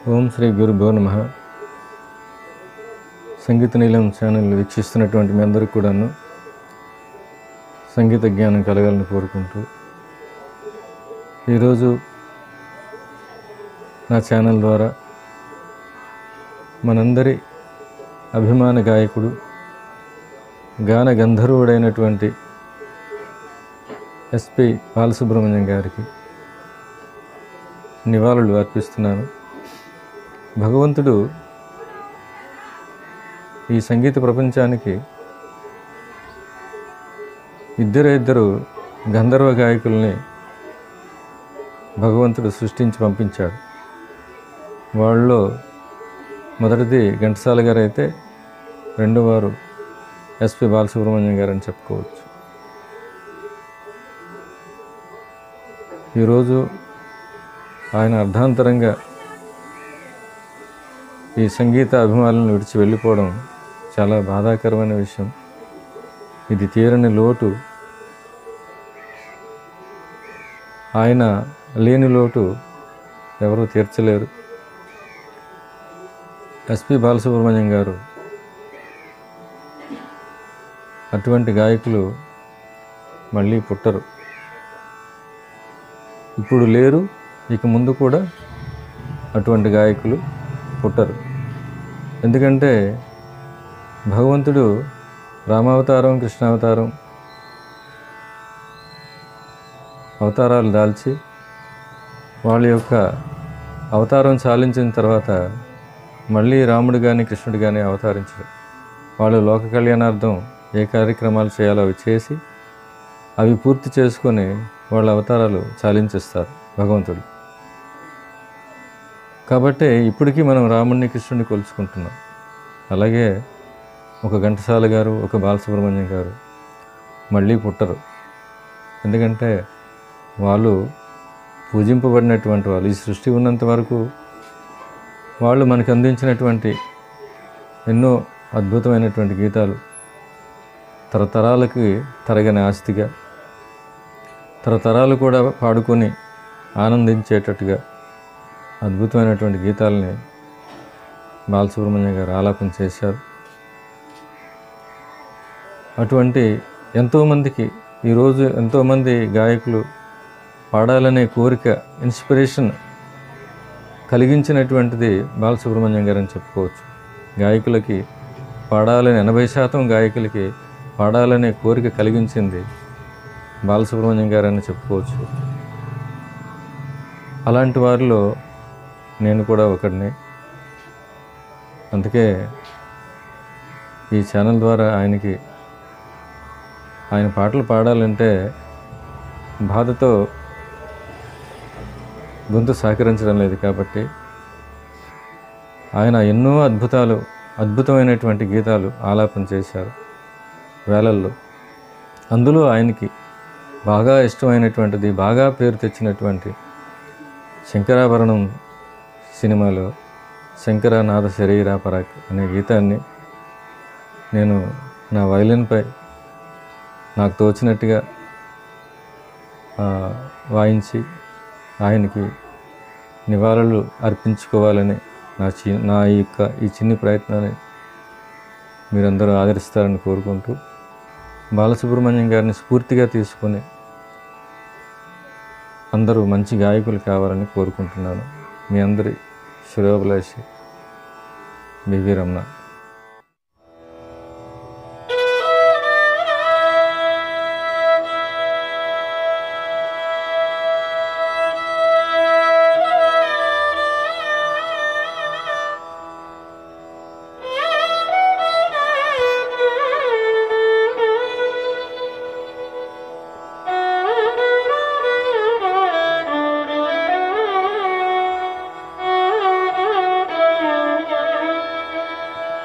ఓం శ్రీ గురుభ్యో నమ సంగీత నీలం ఛానల్ వీక్షిస్తున్నటువంటి మీ అందరికీ కూడాను సంగీత జ్ఞానం కలగాలని కోరుకుంటూ ఈరోజు నా ఛానల్ ద్వారా మనందరి అభిమాన గాయకుడు గాన గంధర్వుడైనటువంటి ఎస్పి బాలసుబ్రహ్మణ్యం గారికి నివాళులు అర్పిస్తున్నాను భగవంతుడు ఈ సంగీత ప్రపంచానికి ఇద్దరు ఇద్దరు గంధర్వ గాయకుల్ని భగవంతుడు సృష్టించి పంపించాడు వాళ్ళలో మొదటిది ఘంటసాల గారు అయితే రెండో వారు ఎస్పి బాలసుబ్రహ్మణ్యం గారు అని చెప్పుకోవచ్చు ఈరోజు ఆయన అర్ధాంతరంగా ఈ సంగీత అభిమానులను విడిచి వెళ్ళిపోవడం చాలా బాధాకరమైన విషయం ఇది తీరని లోటు ఆయన లేని లోటు ఎవరూ తీర్చలేరు ఎస్పి బాలసుబ్రహ్మణ్యం గారు అటువంటి గాయకులు మళ్ళీ పుట్టరు ఇప్పుడు లేరు ఇక ముందు కూడా అటువంటి గాయకులు పుట్టరు ఎందుకంటే భగవంతుడు రామావతారం కృష్ణావతారం అవతారాలు దాల్చి వాళ్ళ యొక్క అవతారం చాలించిన తర్వాత మళ్ళీ రాముడు కానీ కృష్ణుడు కానీ అవతరించరు వాళ్ళు లోక కళ్యాణార్థం ఏ కార్యక్రమాలు చేయాలో అవి చేసి అవి పూర్తి చేసుకొని వాళ్ళ అవతారాలు చాలించేస్తారు భగవంతుడు కాబట్టి ఇప్పటికీ మనం రాముడిని కృష్ణుడిని కొలుచుకుంటున్నాం అలాగే ఒక ఘంటసాల గారు ఒక బాలసుబ్రహ్మణ్యం గారు మళ్ళీ పుట్టరు ఎందుకంటే వాళ్ళు పూజింపబడినటువంటి వాళ్ళు ఈ సృష్టి ఉన్నంత వరకు వాళ్ళు మనకు అందించినటువంటి ఎన్నో అద్భుతమైనటువంటి గీతాలు తరతరాలకి తరగని ఆస్తిగా తరతరాలు కూడా పాడుకొని ఆనందించేటట్టుగా అద్భుతమైనటువంటి గీతాలని బాలసుబ్రహ్మణ్యం గారు ఆలాపన చేశారు అటువంటి ఎంతోమందికి ఈరోజు ఎంతోమంది గాయకులు పాడాలనే కోరిక ఇన్స్పిరేషన్ కలిగించినటువంటిది బాలసుబ్రహ్మణ్యం గారు అని చెప్పుకోవచ్చు గాయకులకి పాడాలని ఎనభై శాతం గాయకులకి పాడాలనే కోరిక కలిగించింది బాలసుబ్రహ్మణ్యం గారు అని చెప్పుకోవచ్చు అలాంటి వారిలో నేను కూడా ఒకడిని అందుకే ఈ ఛానల్ ద్వారా ఆయనకి ఆయన పాటలు పాడాలంటే బాధతో గొంతు సహకరించడం లేదు కాబట్టి ఆయన ఎన్నో అద్భుతాలు అద్భుతమైనటువంటి గీతాలు ఆలాపన చేశారు వేలల్లో అందులో ఆయనకి బాగా ఇష్టమైనటువంటిది బాగా పేరు తెచ్చినటువంటి శంకరాభరణం సినిమాలో శంకరనాథ శరీరా పరాక్ అనే గీతాన్ని నేను నా వైలిన్పై నాకు తోచినట్టుగా ఆ, వాయించి ఆయనకి నివాళులు అర్పించుకోవాలని నా చి నా యొక్క ఈ చిన్ని ప్రయత్నాన్ని మీరందరూ ఆదరిస్తారని కోరుకుంటూ బాలసుబ్రహ్మణ్యం గారిని స్ఫూర్తిగా తీసుకొని అందరూ మంచి గాయకులు కావాలని కోరుకుంటున్నాను మీ అందరి శ్రేయోభిలాషి బివి రమణ Thank you.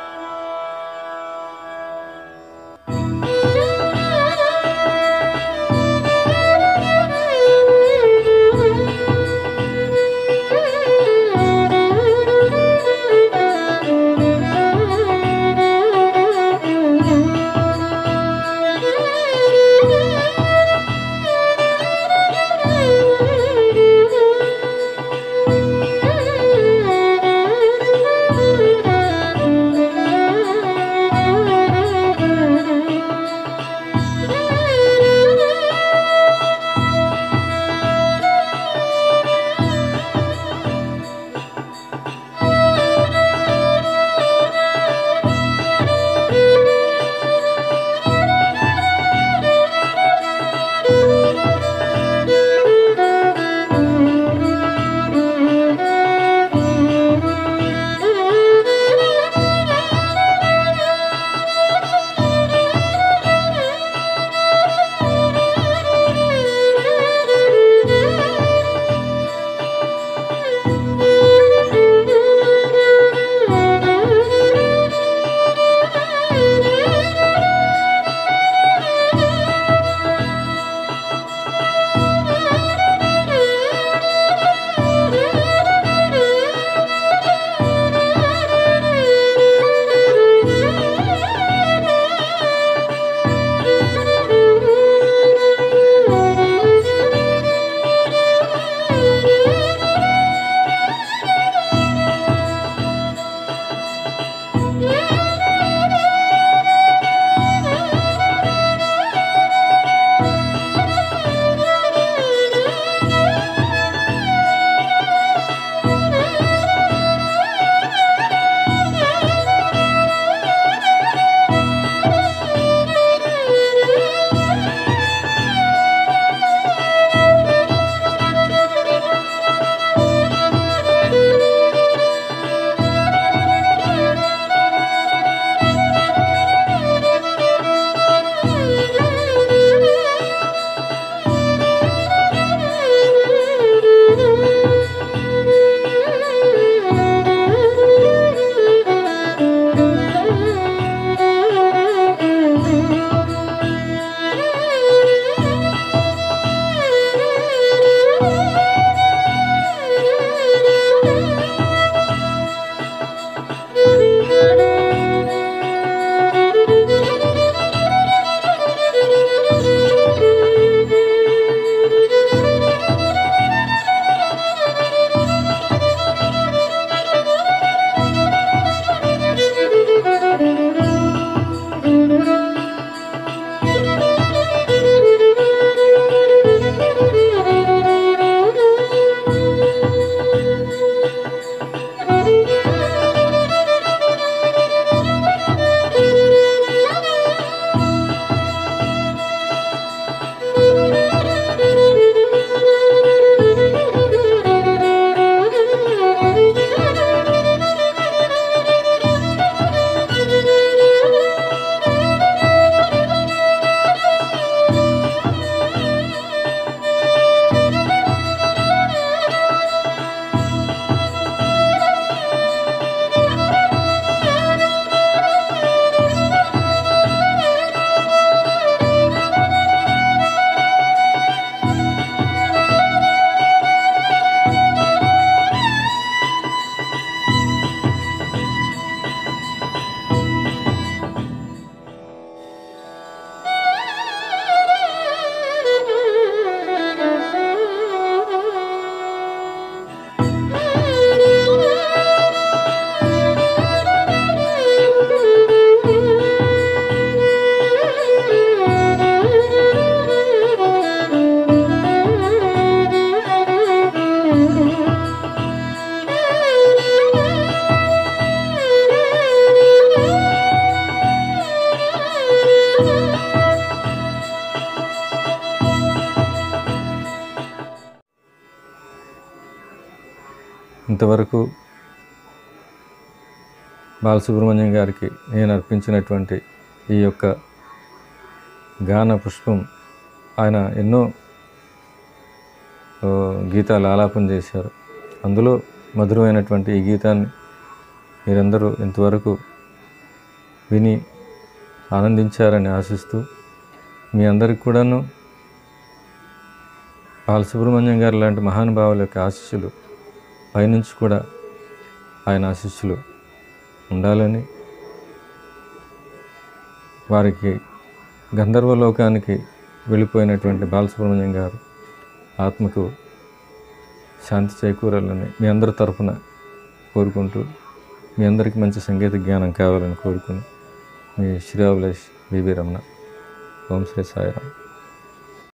ఇంతవరకు బాలసుబ్రహ్మణ్యం గారికి నేను అర్పించినటువంటి ఈ యొక్క గాన పుష్పం ఆయన ఎన్నో ఓ, గీతాలు ఆలాపన చేశారు అందులో మధురమైనటువంటి ఈ గీతాన్ని మీరందరూ ఇంతవరకు విని ఆనందించారని ఆశిస్తూ మీ అందరికి కూడాను బాలసుబ్రహ్మణ్యం గారు లాంటి మహానుభావుల యొక్క ఆశీస్సులు పైనుంచి కూడా ఆయన ఆశీస్సులు ఉండాలని వారికి గంధర్వలోకానికి వెళ్ళిపోయినటువంటి బాలసుబ్రహ్మణ్యం గారు ఆత్మకు శాంతి చేకూరాలని మీ అందరి తరపున కోరుకుంటూ మీ అందరికీ మంచి సంగీత జ్ఞానం కావాలని కోరుకుని మీ శ్రీ అభిలాష్ బీబీ రమణ ఓం శ్రీ సాయిరామ్